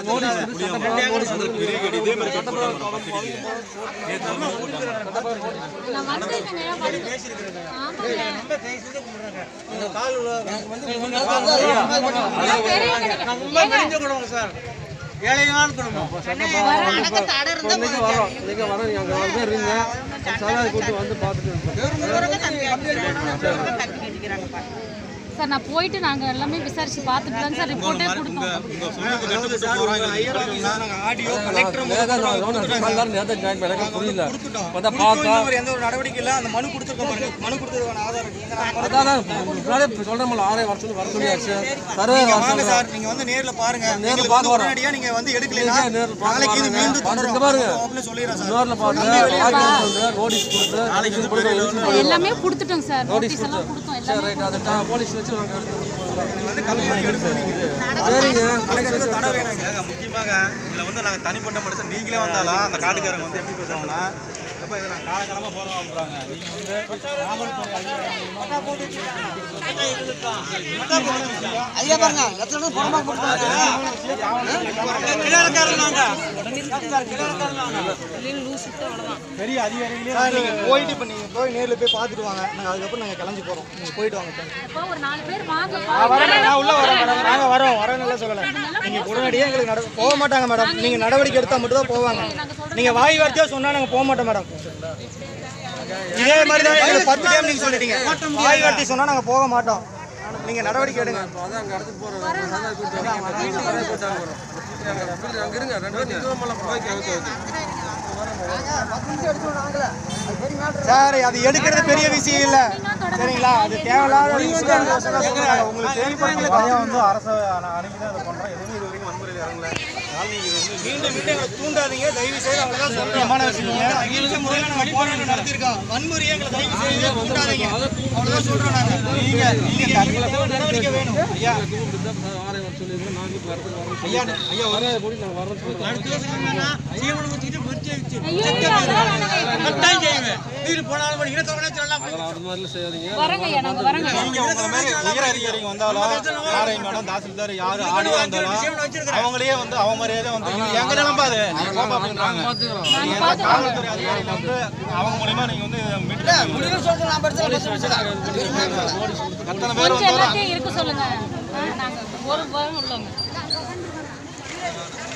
நான் வந்திருக்கேங்க, வந்து- ஆமாங்க. ஏழையான குடும்பம் இன்னைக்கு வரோம் இன்னைக்கு வரோம் நீங்க அங்க வந்து இருங்க சாதாரண கூட்டு வந்து பார்த்துட்டு இருக்கோம் சார் நான் போயிட்டு நாங்க எல்லாமே விசாரிச்சு பார்த்துட்டு தான் சார் ரிப்போர்ட்டே கொடுத்தோம் ஆடியோ நேதா நான் ரோன் நாலு நாள் நேதா ஜாயின் பண்ண எனக்கு புரியல பார்த்தா பார்த்தா எந்த ஒரு நடவடிக்கை இல்ல அந்த மனு கொடுத்துருக்கோம் பாருங்க மனு கொடுத்ததுக்கான ஆதாரம் இருக்கு. அதான் தான் முன்னாடியே சொல்கிறோம்ல ஆறே வர சொல்லி வர சொல்லியாச்சு சர்வே நீங்க வர வாங்க சொல்லுங்க சார் நீங்க வந்து நேர்ல பாருங்க நேர்ல எங்களுக்கு பார்க்க வந்து வரோம். உடனடியா நீங்க வந்து எடுக்கலைன்னா நீங்க நேர்ல பார்க்க நாளைக்கு இது வரோங்க. மீண்டும் பாருங்க, தொடரும் இங்க பாருங்க. அப்படின்னு சொல்லிடுறேன் சார் நேரில் பார்த்து ஆர்டினன்ஸ் வந்து நோட்டீஸ் கொடுத்து நாளைக்கு கொடுத்து எல்லாமே கொடுத்துட்டோம் சார் நோட்டீஸ் நோட்டீஸ் எல்லாம் கொடுத்து கொடுத்தோம் சரி எல்லாமே ரைட் அதை நான் போலீஸ் வச்சு நாங்கள் எடுத்து வந்து கம்ப்ளைண்ட் எடுப்போம் சரிங்க தடை வேணாங்க ஏங்க, முக்கியமாக இதில் வந்து நாங்கள் தனிப்பட்ட மனுஷன் நீங்களே வந்தாலும் அந்த காட்டுக்காரங்க வந்து எப்படி பேசுவாங்கன்னா எப்போ இதை நான் காலகாலமாக போகிறோம் அப்படிறாங்க நீங்கள் வந்து ஐயா பாருங்க லட்சம் பணமா கொடுத்தாங்க பெரிய அதிகாரிகளே சார் நீங்க போயிட்டு இப்போ நீங்க போய் நேர்ல போய் பார்த்துட்டு வாங்க நாங்க அதுக்கப்புறம் நாங்க கிளம்பி போறோம் நீங்க போயிட்டு வாங்க சார் இப்போ ஒரு நாலு பேர் வாங்க வரேன் நான் உள்ள வரேன் மேடம் நாங்க வரோம் வரேன்னு சொல்லல நீங்க உடனடியாக எங்களுக்கு நட போக மாட்டாங்க மேடம் நீங்க நடவடிக்கை எடுத்தா மட்டும் தான் போவாங்க நீங்க வாய் வார்த்தையா சொன்னா நாங்க போக மாட்டோம் மேடம் இதே மாதிரி தான் எங்களுக்கு பத்து டைம் நீங்க சொல்லிட்டீங்க வாய் வார்த்தை சொன்னா நாங்க போக மாட்டோம் நீங்க நடவடிக்கை எடுங்க அதான் அங்கே அடுத்து போகிறோம் போயிட்டாங்க அங்கே இருங்க ரெண்டு பேரும் நிறுவனமெல்லாம் போய் ஓகே சார் அது எடுக்கிறது பெரிய விஷயம் இல்ல சரிங்களா அது தேவையில்லாத ஒரு விஷயம் உங்களுக்கு தேவைப்படுற பையன் வந்து அரசை அணுகி தான் இதை பண்ணுறோம் எதுவுமே இது வரைக்கும் வன்முறையில் இறங்கல அதனால நீங்கள் இது வந்து மீண்டும் மீண்டும் எங்களை தூண்டாதீங்க தயவு செய்து அவ்வளவுதான் சொல்றேன் விஷயம் அகிம்சை முறையில் நம்ம போராட்டம் நடத்திருக்கோம் வன்முறையை எங்களை தயவு செய்து தூண்டாதீங்க அவ்வளவுதான் சொல்றோம் நாங்க நீங்க நீங்க நடவடிக்கை வேணும் ஐயா ஆறே வர சொல்லியிருக்கோம் நாங்கள் இப்போ இடத்துக்கு வரோம் ஐயா ஐயா வரே கூடி நாங்கள் வரோம் சொல்லுங்கள் அதெல்லாம் அது மாதிரிலாம் செய்யாதீங்க வரங்க ஐயா நாங்க வரங்க நீங்க உங்களை மாதிரி உயர் அதிகாரிங்க வந்தாலும் யாரை மேடம் தாசில்தார் யாரு ஆடியோ வந்தாலும் அவங்களே வந்து அவமரியாதை வந்து இது எங்க நிலம்பா அது நீங்க போப்பா அப்படின்றாங்க பார்த்துக்கிறோம் நீங்க எந்த காவல்துறை அதிகாரிங்க வந்து அவங்க மூலியமா நீங்க வந்து மீட்டு எத்தனை பேர் கொஞ்சம் வந்தாலும் எல்லாத்தையும் இருக்க சொல்லுங்க ஆ, நாங்க ஒரு வாரம் உள்ளவங்க